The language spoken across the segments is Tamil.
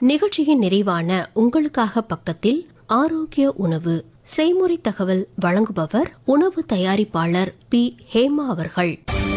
நிகழ்ச்சியின் நிறைவான உங்களுக்காக பக்கத்தில் ஆரோக்கிய உணவு செய்முறை தகவல் வழங்குபவர் உணவு தயாரிப்பாளர் பி ஹேமா அவர்கள்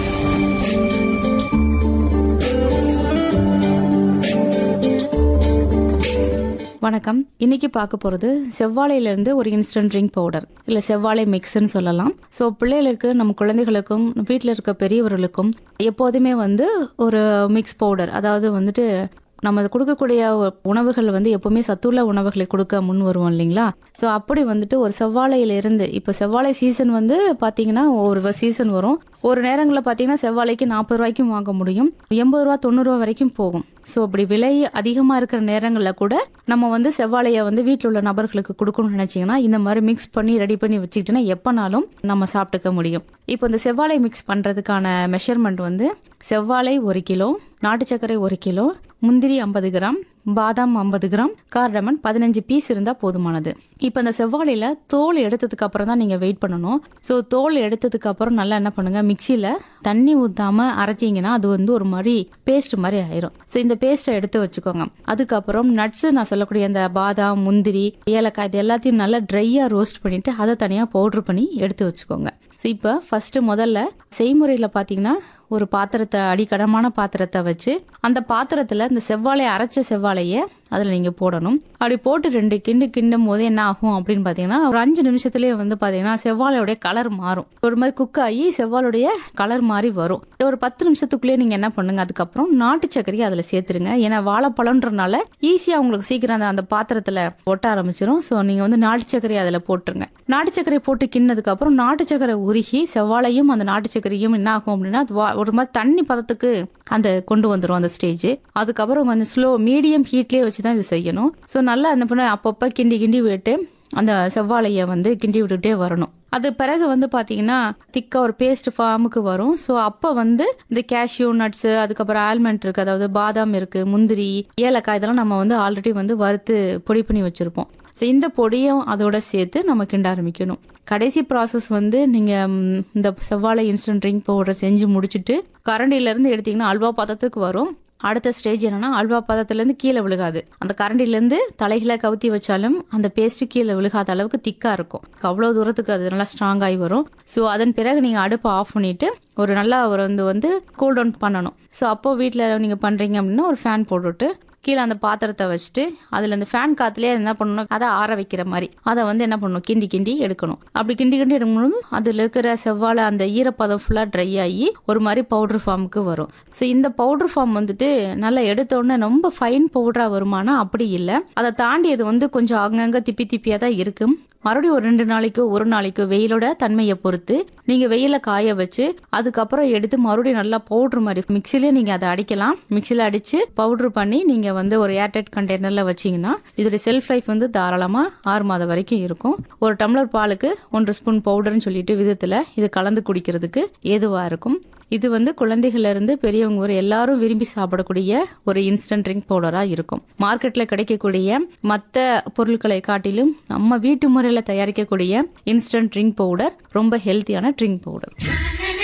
வணக்கம் இன்னைக்கு பார்க்க போகிறது செவ்வாழையிலேருந்து ஒரு இன்ஸ்டன்ட் ட்ரிங்க் பவுடர் இல்லை செவ்வாழை மிக்ஸ்ன்னு சொல்லலாம் ஸோ பிள்ளைகளுக்கு நம்ம குழந்தைகளுக்கும் வீட்டில் இருக்க பெரியவர்களுக்கும் எப்போதுமே வந்து ஒரு மிக்ஸ் பவுடர் அதாவது வந்துட்டு நம்ம கொடுக்கக்கூடிய உணவுகள் வந்து எப்பவுமே சத்துள்ள உணவுகளை கொடுக்க முன் வருவோம் இல்லைங்களா ஸோ அப்படி வந்துட்டு ஒரு செவ்வாழையிலிருந்து இப்போ செவ்வாழை சீசன் வந்து பார்த்தீங்கன்னா ஒரு சீசன் வரும் ஒரு நேரங்களில் பார்த்தீங்கன்னா செவ்வாழைக்கு நாற்பது ரூபாய்க்கும் வாங்க முடியும் எண்பது ரூபா தொண்ணூறு ரூபா வரைக்கும் போகும் ஸோ அப்படி விலை அதிகமாக இருக்கிற நேரங்களில் கூட நம்ம வந்து செவ்வாழையை வந்து வீட்டில் உள்ள நபர்களுக்கு கொடுக்கணும்னு நினச்சிங்கன்னா இந்த மாதிரி மிக்ஸ் பண்ணி ரெடி பண்ணி வச்சுக்கிட்டோன்னா எப்போனாலும் நம்ம சாப்பிட்டுக்க முடியும் இப்போ இந்த செவ்வாழை மிக்ஸ் பண்ணுறதுக்கான மெஷர்மெண்ட் வந்து செவ்வாழை ஒரு கிலோ நாட்டு சர்க்கரை ஒரு கிலோ முந்திரி ஐம்பது கிராம் பாதாம் ஐம்பது கிராம் கார்டமன் பதினஞ்சு பீஸ் இருந்தால் போதுமானது இப்போ இந்த செவ்வாழையில் தோல் எடுத்ததுக்கு அப்புறம் தான் நீங்கள் வெயிட் பண்ணணும் ஸோ தோல் எடுத்ததுக்கு அப்புறம் நல்லா என்ன பண்ணுங்க மிக்சியில் தண்ணி ஊற்றாம அரைச்சிங்கன்னா அது வந்து ஒரு மாதிரி பேஸ்ட் மாதிரி ஆயிரும் ஸோ இந்த பேஸ்ட்டை எடுத்து வச்சுக்கோங்க அதுக்கப்புறம் நட்ஸு நான் சொல்லக்கூடிய அந்த பாதாம் முந்திரி ஏலக்காய் இது எல்லாத்தையும் நல்லா ட்ரையாக ரோஸ்ட் பண்ணிட்டு அதை தனியாக பவுட்ரு பண்ணி எடுத்து வச்சுக்கோங்க ஸோ இப்போ ஃபஸ்ட்டு முதல்ல செய்முறையில் பார்த்தீங்கன்னா ஒரு பாத்திரத்தை அடிக்கடமான பாத்திரத்தை வச்சு அந்த பாத்திரத்தில் இந்த செவ்வாழை அரைச்ச செவ்வாழையை அதில் நீங்கள் போடணும் அப்படி போட்டு ரெண்டு கிண்டு கிண்டும் போது என்ன ஆகும் அப்படின்னு பார்த்தீங்கன்னா ஒரு அஞ்சு நிமிஷத்துலேயே வந்து பார்த்தீங்கன்னா செவ்வாழையோடைய கலர் மாறும் ஒரு மாதிரி குக் ஆகி செவ்வாழையுடைய கலர் மாறி வரும் ஒரு பத்து நிமிஷத்துக்குள்ளேயே நீங்கள் என்ன பண்ணுங்க அதுக்கப்புறம் நாட்டு சர்க்கரையை அதில் சேர்த்துருங்க ஏன்னா வாழைப்பழன்றனால ஈஸியாக உங்களுக்கு சீக்கிரம் அந்த அந்த பாத்திரத்தில் ஒட்ட ஆரம்பிச்சிடும் ஸோ நீங்கள் வந்து நாட்டு சர்க்கரையை அதில் போட்டுருங்க நாட்டு சர்க்கரை போட்டு கிண்ணதுக்கப்புறம் நாட்டு சர்க்கரை உருகி செவ்வாழையும் அந்த நாட்டு சர்க்கரையும் என்ன ஆகும் அப்படின்னா அது வா- ஒரு மாதிரி தண்ணி பதத்துக்கு அந்த கொண்டு வந்துடும் அந்த ஸ்டேஜ் அதுக்கப்புறம் கொஞ்சம் ஸ்லோ மீடியம் ஹீட்லேயே வச்சு தான் இது செய்யணும் ஸோ நல்லா அந்த பண்ண அப்பப்போ கிண்டி கிண்டி விட்டு அந்த செவ்வாழையை வந்து கிண்டி விட்டுட்டே வரணும் அது பிறகு வந்து பார்த்தீங்கன்னா திக்காக ஒரு பேஸ்ட் ஃபார்முக்கு வரும் ஸோ அப்போ வந்து இந்த கேஷ்யூ நட்ஸு அதுக்கப்புறம் ஆல்மண்ட் இருக்குது அதாவது பாதாம் இருக்குது முந்திரி ஏலக்காய் இதெல்லாம் நம்ம வந்து ஆல்ரெடி வந்து வறுத்து பொடி பண்ணி வச்சுருப்போம் ஸோ இந்த பொடியும் அதோட சேர்த்து நம்ம கிண்ட ஆரம்பிக்கணும் கடைசி ப்ராசஸ் வந்து நீங்கள் இந்த செவ்வாழை இன்ஸ்டன்ட் ட்ரிங்க் பவுடரை செஞ்சு முடிச்சுட்டு கரண்டிலேருந்து எடுத்தீங்கன்னா அல்வா பதத்துக்கு வரும் அடுத்த ஸ்டேஜ் என்னன்னா அல்வா பதத்துலேருந்து கீழே விழுகாது அந்த கரண்டிலேருந்து தலைகளை கவுத்தி வச்சாலும் அந்த பேஸ்ட்டு கீழே விழுகாத அளவுக்கு திக்காக இருக்கும் அவ்வளோ தூரத்துக்கு அது நல்லா ஸ்ட்ராங் ஆகி வரும் ஸோ அதன் பிறகு நீங்கள் அடுப்பை ஆஃப் பண்ணிவிட்டு ஒரு நல்லா ஒரு வந்து வந்து கூல் டவுன் பண்ணணும் ஸோ அப்போ வீட்டில் நீங்கள் பண்ணுறீங்க அப்படின்னா ஒரு ஃபேன் போட்டுவிட்டு கீழே அந்த பாத்திரத்தை வச்சுட்டு அதில் அந்த ஃபேன் காத்துலேயே என்ன பண்ணணும் அதை ஆற வைக்கிற மாதிரி அதை வந்து என்ன பண்ணணும் கிண்டி கிண்டி எடுக்கணும் அப்படி கிண்டி கிண்டி எடுக்கும்போது அதில் இருக்கிற செவ்வாழை அந்த ஈரப்பதம் ஃபுல்லாக ட்ரை ஆகி ஒரு மாதிரி பவுடர் ஃபார்முக்கு வரும் ஸோ இந்த பவுடர் ஃபார்ம் வந்துட்டு நல்லா எடுத்த உடனே ரொம்ப ஃபைன் பவுடராக வருமானா அப்படி இல்லை அதை தாண்டி அது வந்து கொஞ்சம் அங்கங்கே திப்பி திப்பியாக தான் இருக்கும் மறுபடியும் ஒரு ரெண்டு நாளைக்கோ ஒரு நாளைக்கோ வெயிலோட தன்மையை பொறுத்து நீங்கள் வெயில காய வச்சு அதுக்கப்புறம் எடுத்து மறுபடியும் நல்லா பவுட்ரு மாதிரி மிக்சிலே நீங்கள் அதை அடிக்கலாம் மிக்சியில் அடித்து பவுட்ரு பண்ணி நீங்கள் வந்து ஒரு ஏர்டைட் கண்டெய்னரில் வச்சீங்கன்னா இதோடைய செல்ஃப் லைஃப் வந்து தாராளமாக ஆறு மாதம் வரைக்கும் இருக்கும் ஒரு டம்ளர் பாலுக்கு ஒன்றரை ஸ்பூன் பவுடர்னு சொல்லிட்டு விதத்தில் இது கலந்து குடிக்கிறதுக்கு ஏதுவாக இருக்கும் இது வந்து குழந்தைகள்ல இருந்து பெரியவங்க வரை எல்லாரும் விரும்பி சாப்பிடக்கூடிய ஒரு இன்ஸ்டன்ட் ட்ரிங்க் பவுடராக இருக்கும் மார்க்கெட்டில் கிடைக்கக்கூடிய மற்ற பொருட்களை காட்டிலும் நம்ம வீட்டு முறையில் தயாரிக்கக்கூடிய இன்ஸ்டன்ட் ட்ரிங்க் பவுடர் ரொம்ப ஹெல்த்தியான ட்ரிங்க் பவுடர்